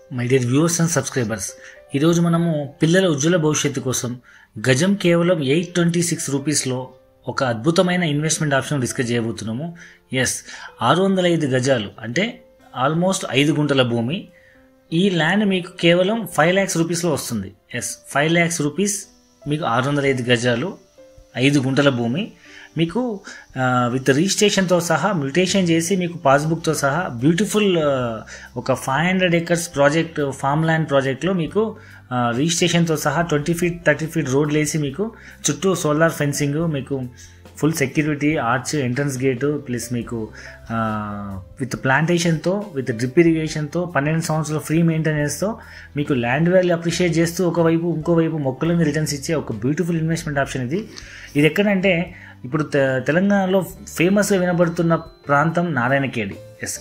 my dear viewers and subscribers ఈరోజు మనము పిల్లల ఉజ్వల భవిష్యత్తు కోసం గజం కేవలం ఎయిట్ ట్వంటీ సిక్స్ రూపీస్లో ఒక అద్భుతమైన ఇన్వెస్ట్మెంట్ ఆప్షన్ డిస్కస్ చేయబోతున్నాము ఎస్ ఆరు వందల ఐదు గజాలు అంటే ఆల్మోస్ట్ ఐదు గుంటల భూమి ఈ ల్యాండ్ మీకు కేవలం ఫైవ్ ల్యాక్స్ రూపీస్లో వస్తుంది ఎస్ ఫైవ్ ల్యాక్స్ రూపీస్ మీకు ఆరు వందల ఐదు గజాలు ఐదు గుంటల భూమి మీకు విత్ రిజిస్ట్రేషన్తో సహా మ్యూటేషన్ చేసి మీకు పాస్బుక్తో సహా బ్యూటిఫుల్ ఒక five hundred acres project farm land ప్రాజెక్ట్లో మీకు రిజిస్ట్రేషన్తో సహా ట్వంటీ ఫీట్ థర్టీ ఫీట్ రోడ్లు వేసి మీకు చుట్టూ సోలార్ ఫెన్సింగ్ మీకు full security arch entrance gate plus మీకు విత్ ప్లాంటేషన్తో విత్ డ్రిప్ ఇరిగేషన్తో పన్నెండు సంవత్సరాలు ఫ్రీ మెయింటెనెన్స్తో మీకు ల్యాండ్ వాల్యూ అప్రిషియేట్ చేస్తూ ఒకవైపు ఇంకోవైపు మొక్కలను రిటర్న్స్ ఇచ్చే ఒక బ్యూటిఫుల్ ఇన్వెస్ట్మెంట్ ఆప్షన్ ఇది ఇది ఎక్కడంటే ఇప్పుడు తెలంగాణలో ఫేమస్గా వినబడుతున్న ప్రాంతం నారాయణఖేడి ఎస్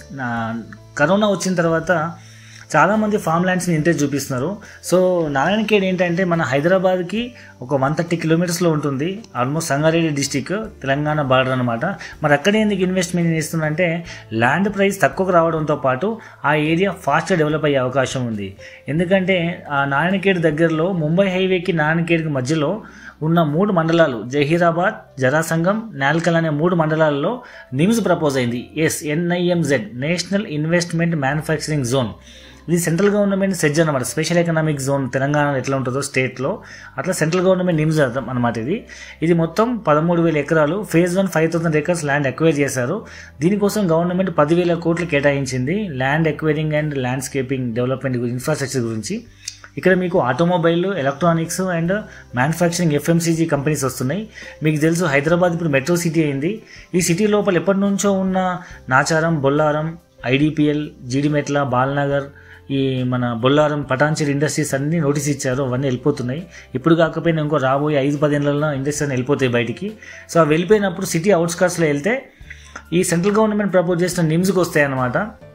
కరోనా వచ్చిన తర్వాత చాలామంది ఫామ్ ల్యాండ్స్ని ఇంట్రెస్ట్ చూపిస్తున్నారు సో నారాయణఖేడ్ ఏంటంటే మన హైదరాబాద్కి ఒక వన్ థర్టీ కిలోమీటర్స్లో ఉంటుంది almost Sangareddy district Telangana border అనమాట మరి అక్కడ ఎందుకు ఇన్వెస్ట్మెంట్ చేస్తుందంటే ల్యాండ్ ప్రైస్ తక్కువకు రావడంతో పాటు ఆ ఏరియా ఫాస్ట్గా డెవలప్ అయ్యే అవకాశం ఉంది ఎందుకంటే ఆ నారాయణఖేడ్ దగ్గరలో ముంబై హైవేకి నారాయణఖేడ్కి మధ్యలో ఉన్న మూడు మండలాలు జహీరాబాద్ జరాసంగం నాల్కల్ అనే మూడు మండలాల్లో నిమ్స్ ప్రపోజ్ అయింది yes NIMZ national investment manufacturing zone ఇది సెంట్రల్ గవర్నమెంట్ సెజ్ అనమాట స్పెషల్ ఎకనామిక్ జోన్ తెలంగాణ ఎట్లా ఉంటుందో స్టేట్లో అట్లా సెంట్రల్ గవర్నమెంట్ నిమ్స్ అనమాట ఇది ఇది మొత్తం పదమూడు వేల ఎకరాలు phase one five thousand acres land acquire చేశారు దీనికోసం గవర్నమెంట్ పదివేల కోట్లు కేటాయించింది land acquiring and landscaping development infrastructure గురించి ఇక్కడ మీకు automobile electronics and manufacturing FMCG companies వస్తున్నాయి మీకు తెలుసు హైదరాబాద్ ఇప్పుడు మెట్రో సిటీ అయింది ఈ సిటీ లోపల ఎప్పటి నుంచో ఉన్న నాచారం బొల్లారం ఐడిపిఎల్ జీడిమెట్ల బాల్నగర్ ఈ మన బొల్లారం పటాన్చేరి ఇండస్ట్రీస్ అన్ని నోటీస్ ఇచ్చారు అవన్నీ వెళ్ళిపోతున్నాయి ఇప్పుడు కాకపోయినా ఇంకో రాబోయే ఐదు పదేళ్లలో ఇండస్ట్రీస్ అన్ని వెళ్ళిపోతాయి బయటికి సో అవి వెళ్ళిపోయినప్పుడు సిటీ అవుట్స్కర్ట్స్లో వెళ్తే ఈ సెంట్రల్ గవర్నమెంట్ ప్రపోజ్ చేసిన నిమ్స్కి వస్తాయి అన్నమాట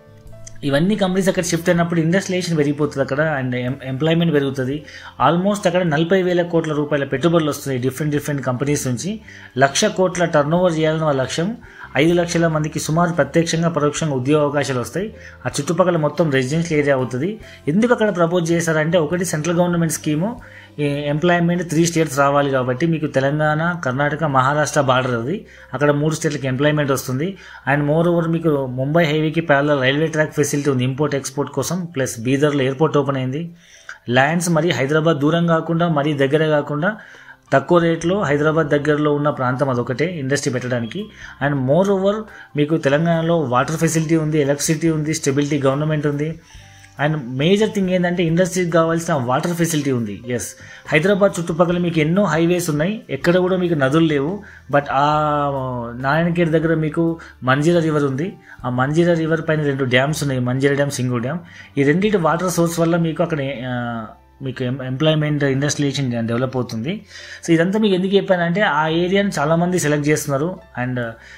ఇవన్నీ కంపెనీస్ అక్కడ షిఫ్ట్ అయినప్పుడు ఇండస్ట్రియేషన్ పెరిగిపోతుంది అక్కడ అండ్ ఎంప్లాయ్మెంట్ పెరుగుతుంది ఆల్మోస్ట్ అక్కడ నలభై వేల కోట్ల రూపాయల పెట్టుబడులు వస్తున్నాయి డిఫరెంట్ డిఫరెంట్ కంపెనీస్ నుంచి లక్ష కోట్ల టర్న్ ఓవర్ చేయాలని వాళ్ళ లక్ష్యం ఐదు లక్షల మందికి సుమారు ప్రత్యక్షంగా పరోక్షంగా ఉద్యోగ అవకాశాలు వస్తాయి ఆ చుట్టుపక్కల మొత్తం రెసిడెన్షియల్ ఏరియా అవుతుంది ఎందుకు అక్కడ ప్రపోజ్ చేశారంటే ఒకటి central government scheme employment three states రావాలి కాబట్టి మీకు తెలంగాణ కర్ణాటక మహారాష్ట్ర బార్డర్ అది అక్కడ మూడు స్టేట్లకి ఎంప్లాయ్మెంట్ వస్తుంది అండ్ మోర్ ఓవర్ మీకు ముంబై హైవేకి ప్యారల రైల్వే ట్రాక్ ఫెసిలిటీ ఉంది ఇంపోర్ట్ ఎక్స్పోర్ట్ కోసం ప్లస్ బీదర్లో ఎయిర్పోర్ట్ ఓపెన్ అయింది ల్యాండ్స్ మరి హైదరాబాద్ దూరం కాకుండా మరీ దగ్గర కాకుండా తక్కువ రేట్లో హైదరాబాద్ దగ్గరలో ఉన్న ప్రాంతం అదొకటే ఇండస్ట్రీ పెట్టడానికి అండ్ మోర్ ఓవర్ మీకు తెలంగాణలో వాటర్ ఫెసిలిటీ ఉంది ఎలక్ట్రిసిటీ ఉంది స్టెబిలిటీ గవర్నమెంట్ ఉంది అండ్ మేజర్ థింగ్ ఏంటంటే ఇండస్ట్రీకి కావాల్సిన వాటర్ ఫెసిలిటీ ఉంది ఎస్ హైదరాబాద్ చుట్టుపక్కల మీకు ఎన్నో హైవేస్ ఉన్నాయి ఎక్కడ కూడా మీకు నదులు లేవు బట్ ఆ నారాయణఖేడ్ దగ్గర మీకు మంజీరా రివర్ ఉంది ఆ మంజీరా రివర్ పైన రెండు డ్యామ్స్ ఉన్నాయి మంజీరా డ్యామ్ సింగు డ్యామ్ ఈ రెండింటి వాటర్ సోర్స్ వల్ల మీకు అక్కడ మీకు ఎంప్లాయ్మెంట్ ఇండస్ట్రియేషన్ డెవలప్ అవుతుంది సో ఇదంతా మీకు ఎందుకు చెప్పానంటే ఆ ఏరియాని చాలామంది సెలెక్ట్ చేస్తున్నారు అండ్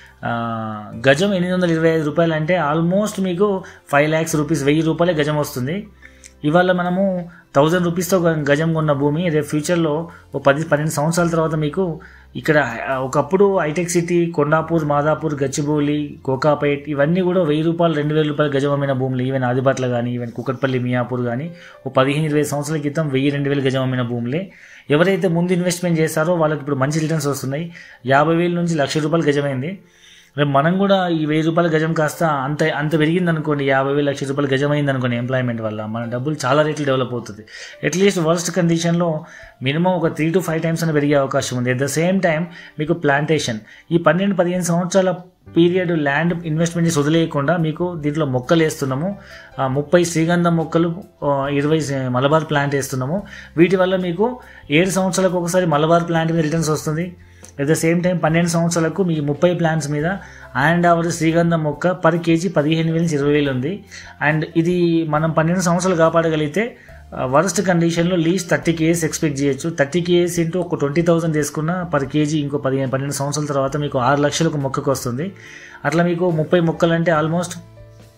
గజం ఎనిమిది వందల ఇరవై ఐదు రూపాయలు అంటే ఆల్మోస్ట్ మీకు ఫైవ్ ల్యాక్స్ రూపీస్ వెయ్యి రూపాయలే గజం వస్తుంది ఇవాళ మనము థౌజండ్ రూపీస్తో గజం కొన్న భూమి రేపు ఫ్యూచర్లో ఓ పది పన్నెండు సంవత్సరాల తర్వాత మీకు ఇక్కడ ఒకప్పుడు హైటెక్ సిటీ కొండాపూర్ మాదాపూర్ గచ్చిబౌలి కోకాపేట్ ఇవన్నీ కూడా వెయ్యి రూపాయలు రెండు వేల రూపాయలు గజం అమ్మిన భూములు ఈవెన్ ఆదిబాట్ల కానీ ఈవెన్ కుకట్పల్లి మియాపూర్ కానీ ఓ పదిహేను ఇరవై సంవత్సరాల క్రితం వెయ్యి రెండు వేలు గజం అమ్మిన భూములే ఎవరైతే ముందు ఇన్వెస్ట్మెంట్ చేస్తారో వాళ్ళకి ఇప్పుడు మంచి రిటర్న్స్ వస్తున్నాయి యాభై వేల నుంచి లక్ష రూపాయలు గజమైంది రేపు మనం కూడా ఈ వెయ్యి రూపాయల గజం కాస్త అంత అంత పెరిగింది అనుకోండి యాభై వేలు లక్ష రూపాయలు గజం అయింది అనుకోండి ఎంప్లాయ్మెంట్ వల్ల మన డబ్బులు చాలా రేట్లు డెవలప్ అవుతుంది అట్లీస్ట్ వర్స్ట్ కండిషన్లో మినిమం ఒక త్రీ టు ఫైవ్ టైమ్స్ అని పెరిగే అవకాశం ఉంది అట్ ద సేమ్ టైం మీకు ప్లాంటేషన్ ఈ పన్నెండు పదిహేను సంవత్సరాల పీరియడ్ ల్యాండ్ ఇన్వెస్ట్మెంట్ వదిలేయకుండా మీకు దీంట్లో మొక్కలు వేస్తున్నాము ముప్పై శ్రీగంధం మొక్కలు ఇరవై మలబార్ ప్లాంట్ వేస్తున్నాము వీటి వల్ల మీకు ఏడు సంవత్సరాలకు ఒకసారి మలబార్ ప్లాంట్ మీద రిటర్న్స్ వస్తుంది అట్ ద సేమ్ టైం పన్నెండు సంవత్సరాలకు మీ ముప్పై ప్లాంట్స్ మీద అండ్ అవర్ శ్రీగంధం మొక్క పర్ కేజీ పదిహేను వేల నుంచి ఇరవై వేలు ఉంది అండ్ ఇది మనం పన్నెండు సంవత్సరాలు కాపాడగలిగితే వరస్ట్ కండిషన్లో లీస్ట్ థర్టీ కేజీస్ ఎక్స్పెక్ట్ చేయొచ్చు థర్టీ కేజీస్ ఇంటూ ఒక ట్వంటీ థౌసండ్ తీసుకున్న పర్ కేజీ ఇంకో పదిహేను పన్నెండు సంవత్సరాల తర్వాత మీకు ఆరు లక్షలకు మొక్కకు వస్తుంది అట్లా మీకు ముప్పై మొక్కలు అంటే ఆల్మోస్ట్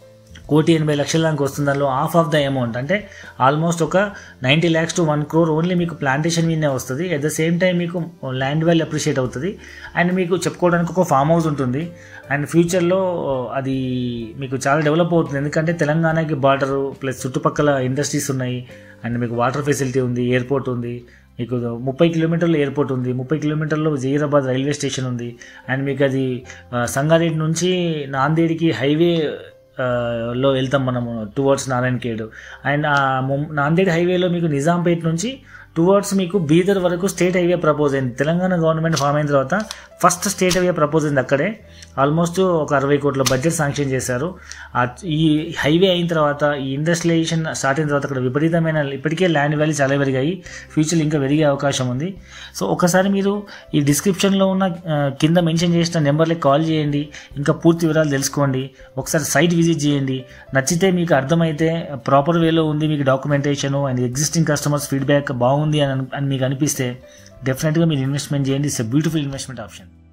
కోటి ఎనభై లక్షల దానికి వస్తుంది దానిలో హాఫ్ ఆఫ్ ద అమౌంట్ అంటే ఆల్మోస్ట్ ఒక ninety lakhs to one crore only మీకు ప్లాంటేషన్ మీదనే వస్తుంది అట్ ద సేమ్ టైం మీకు ల్యాండ్ వాల్యూ అప్రిషియేట్ అవుతుంది అండ్ మీకు చెప్పుకోవడానికి ఒక ఫామ్ హౌస్ ఉంటుంది అండ్ ఫ్యూచర్లో అది మీకు చాలా డెవలప్ అవుతుంది ఎందుకంటే తెలంగాణకి బార్డర్ ప్లస్ చుట్టుపక్కల ఇండస్ట్రీస్ ఉన్నాయి అండ్ మీకు వాటర్ ఫెసిలిటీ ఉంది ఎయిర్పోర్ట్ ఉంది మీకు ముప్పై కిలోమీటర్లు ఎయిర్పోర్ట్ ఉంది ముప్పై కిలోమీటర్లో జహీరాబాద్ రైల్వే స్టేషన్ ఉంది అండ్ మీకు అది ఆ, సంగారెడ్డి నుంచి నాందేడికి హైవే ఆ, లో వెళ్తాం మనము టువర్డ్స్ నారాయణఖేడ్ అండ్ ఆ ముం- నాందేడ్ హైవేలో మీకు నిజాంపేట్ నుంచి టువర్డ్స్ మీకు బీదర్ వరకు స్టేట్ హైవే ప్రపోజ్ అయింది తెలంగాణ గవర్నమెంట్ ఫామ్ అయిన తర్వాత ఫస్ట్ స్టేట్ హైవే ప్రపోజ్ అయింది అక్కడే ఆల్మోస్ట్ ఒక అరవై కోట్ల బడ్జెట్ శాంక్షన్ చేశారు ఆ ఈ హైవే అయిన తర్వాత ఈ ఇండస్ట్రియలైజేషన్ స్టార్ట్ అయిన తర్వాత అక్కడ విపరీతమైన ఇప్పటికే ల్యాండ్ వాల్యూ చాలా పెరిగాయి ఫ్యూచర్ ఇంకా పెరిగే అవకాశం ఉంది సో ఒకసారి మీరు ఈ డిస్క్రిప్షన్లో ఉన్న ఆ, కింద మెన్షన్ చేసిన నెంబర్లకి కాల్ చేయండి ఇంకా పూర్తి వివరాలు తెలుసుకోండి ఒకసారి సైట్ విజిట్ చేయండి నచ్చితే మీకు అర్థమైతే ప్రాపర్ వేలో ఉంది మీకు documentation and existing customers feedback బాగుంది అని అను- అని మీకు అనిపిస్తే డెఫినెట్గా మీరు ఇన్వెస్ట్మెంట్ చేయండి it's a beautiful investment option